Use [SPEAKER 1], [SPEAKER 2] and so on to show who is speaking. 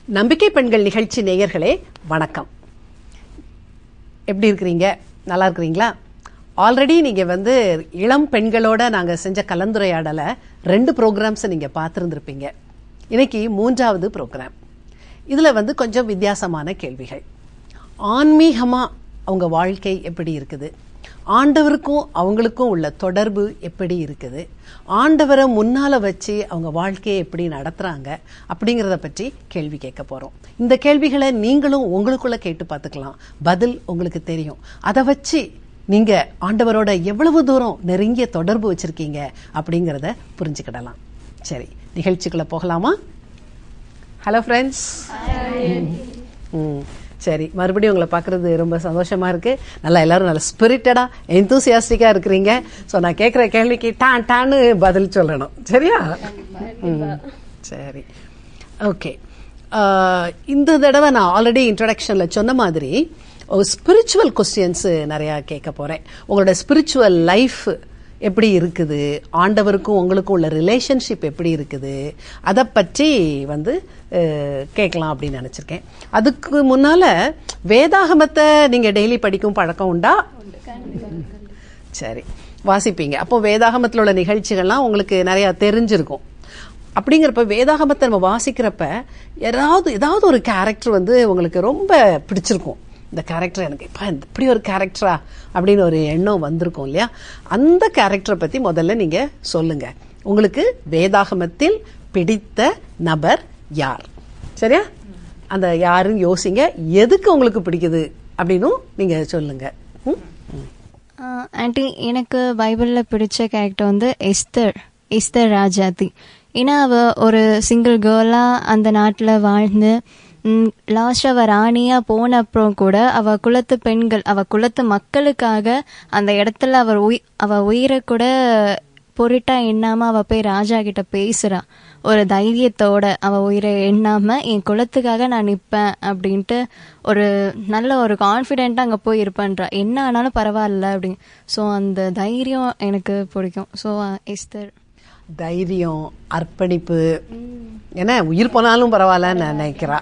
[SPEAKER 1] நம்பிக்கை பெண்கள் நிகழ்ச்சி நேயர்களே வணக்கம் எப்படி இருக்கிறீங்க நல்லா இருக்கிறீங்களா ஆல்ரெடி நீங்கள் வந்து இளம் பெண்களோட நாங்கள் செஞ்ச கலந்துரையாடலை ரெண்டு ப்ரோக்ராம்ஸை நீங்கள் பார்த்துருந்துருப்பீங்க இன்னைக்கு மூன்றாவது ப்ரோக்ராம் இதில் வந்து கொஞ்சம் வித்தியாசமான கேள்விகள் ஆன்மீகமாக அவங்க வாழ்க்கை எப்படி இருக்குது ஆண்டவருக்கும் அவங்களுக்கும் உள்ள தொடர்பு எப்படி இருக்குது ஆண்டவரை முன்னால் வச்சு அவங்க வாழ்க்கையை எப்படி நடத்துகிறாங்க அப்படிங்கிறத பற்றி கேள்வி கேட்க போகிறோம் இந்த கேள்விகளை நீங்களும் உங்களுக்குள்ள கேட்டு பார்த்துக்கலாம் பதில் உங்களுக்கு தெரியும் அதை வச்சு நீங்கள் ஆண்டவரோட எவ்வளவு தூரம் நெருங்கிய தொடர்பு வச்சுருக்கீங்க அப்படிங்கிறத புரிஞ்சுக்கிடலாம் சரி நிகழ்ச்சிக்குள்ளே போகலாமா ஹலோ ஃப்ரெண்ட்ஸ் ம் சரி மறுபடியும் உங்களை பார்க்குறது ரொம்ப சந்தோஷமாக இருக்குது நல்லா எல்லாரும் நல்ல ஸ்பிரிட்டடாக எந்தூசியாஸ்டிக்காக இருக்கிறீங்க ஸோ நான் கேட்குற கேள்விக்கு டான் டான்னு பதில் சொல்லணும் சரியா ம் சரி ஓகே இந்த தடவை நான் ஆல்ரெடி இன்ட்ரடக்ஷனில் சொன்ன மாதிரி ஸ்பிரிச்சுவல் கொஸ்டின்ஸு நிறையா கேட்க போகிறேன் உங்களோட ஸ்பிரிச்சுவல் லைஃப் எப்படி இருக்குது ஆண்டவருக்கும் உங்களுக்கும் உள்ள ரிலேஷன்ஷிப் எப்படி இருக்குது அதை பற்றி வந்து அஹ், கேட்கலாம் அப்படின்னு நினச்சிருக்கேன் அதுக்கு முன்னால் வேதாகமத்தை நீங்கள் டெய்லி படிக்கும் பழக்கம் உண்டா சரி வாசிப்பீங்க அப்போ வேதாகமத்தில் உள்ள நிகழ்ச்சிகள்லாம் உங்களுக்கு நிறையா தெரிஞ்சிருக்கும் அப்படிங்கிறப்ப வேதாகமத்தை நம்ம வாசிக்கிறப்ப யாராவது ஏதாவது ஒரு கேரக்டர் வந்து உங்களுக்கு ரொம்ப பிடிச்சிருக்கும் இந்த கேரக்டர் எனக்கு இப்போ இப்படி ஒரு கேரக்டரா அப்படின்னு ஒரு எண்ணம் வந்திருக்கும் இல்லையா அந்த கேரக்டரை பற்றி முதல்ல நீங்கள் சொல்லுங்க உங்களுக்கு வேதாகமத்தில் பிடித்த நபர் யார் சரியா அந்த யாருன்னு யோசிங்க எதுக்கு உங்களுக்கு பிடிக்குது அப்படின்னும் நீங்கள் சொல்லுங்க ம் ம்.
[SPEAKER 2] ஆண்டி எனக்கு பைபிளில் பிடிச்ச கேரக்டர் வந்து எஸ்தர் எஸ்தர் ராஜாத்தி ஏன்னா அவ ஒரு சிங்கிள் கேர்லாக அந்த நாட்டில் வாழ்ந்து லாஸ்ட் அவ ராணியா போன அப்புறம் கூட அவ குலத்து பெண்கள் அவ குலத்து மக்களுக்காக அந்த இடத்துல அவர் உயி அவ உயிரை கூட பொருட்டா எண்ணாம அவ போய் ராஜா கிட்ட பேசுறா ஒரு தைரியத்தோட அவ உயிரை எண்ணாம என் குலத்துக்காக நான் நிப்பேன் அப்படின்ட்டு ஒரு நல்ல ஒரு கான்ஃபிடென்ட்டா அங்க போய் இருப்பேன்றா என்ன ஆனாலும் பரவாயில்ல அப்படின்னு ஸோ அந்த தைரியம் எனக்கு பிடிக்கும் ஸோ எஸ்தர்
[SPEAKER 1] தைரியம் அர்ப்பணிப்பு ஏன்னா உயிர் போனாலும் பரவாயில்லன்னு நான் நினைக்கிறா